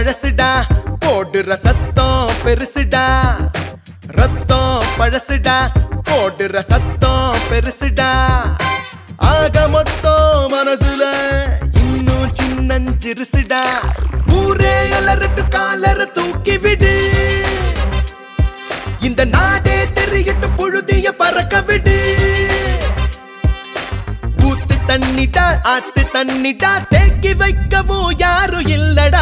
பழசுடா போடுற சத்தம் பெருசுடா ரத்தம் பழசுடா போடுற சத்தம் பெருசுடா ஆக மொத்தம் மனசுல இன்னும் சின்னஞ்சிறுசுடா ஊரே அலறட்டு காலர தூக்கி விடு இந்த நாடே தெரியட்டு புழுதிய பறக்க விடு ஊத்து தண்ணிடா ஆத்து தண்ணிடா தேக்கி வைக்கவும் யாரும் இல்லடா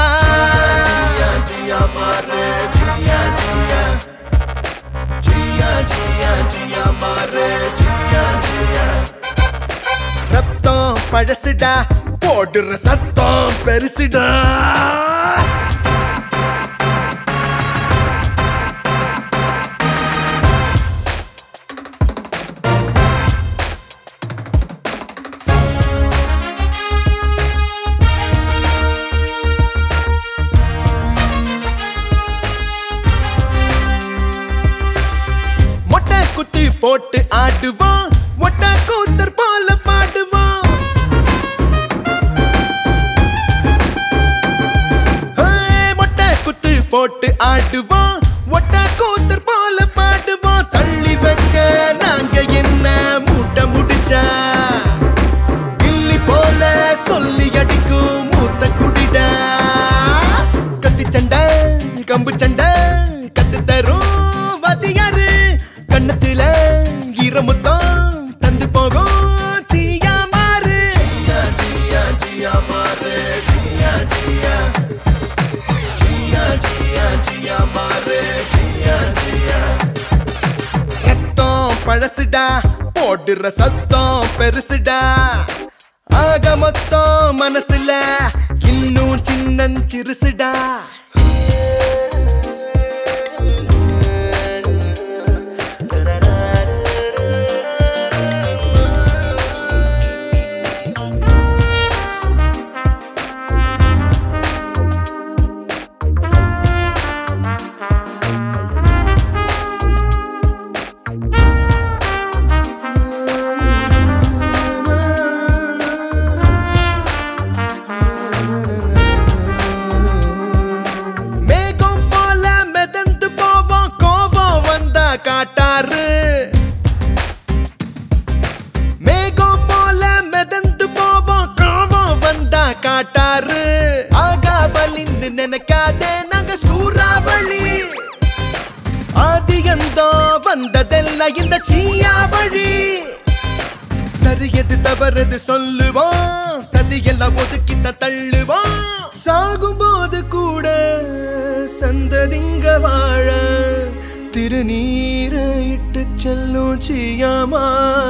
ரத்தம் பழசுடா போடுற சத்தம் பெருசுடா மொட்டை குத்தி போட்டு ஆடுவோம் மொட்டை கூத்தர் போல பாடுவோம் ஹே, மொட்டை குத்து போட்டு ஆடுவோம் ஒட்டை கூத்தர் போல பாடுவோம் தள்ளி வைக்க நாங்க என்ன மூட்டை முடிச்சா கிள்ளி போல சொல்லி அடிக்கும் மூத்த குடிடா கத்தி சண்டை கம்பு சண்டை கத்து தரும் வாத்தியாரு கண்ணத்துல ஈரமுத்தம் தந்து போகும் சீயா மாறு ரத்தம் பழசுடா போடுற சத்தம் பெருசுடா ஆக மொத்தம் மனசுல இன்னும் சின்னஞ்சிறுசுடா மேகம் போல மிதந்து போவோம் கோவம் வந்தா காட்டாரு மேகம் போல மிதந்து போவோம் கோவம் வந்தா காட்டாரு ஆகா வலிந்து நினைக்காதே நாங்க சூறாவளி ஆதியந்தோ வந்ததெல்லாம் இந்த சீயாவழி சரியது தவறது சொல்லுவோம் சதியெல்லாம் ஒதுக்கிட்ட தள்ளுவோம் சாகும்போது கூட சந்ததிங்க வாழ திருநீரை இட்டு செல்லும் சியாமாறு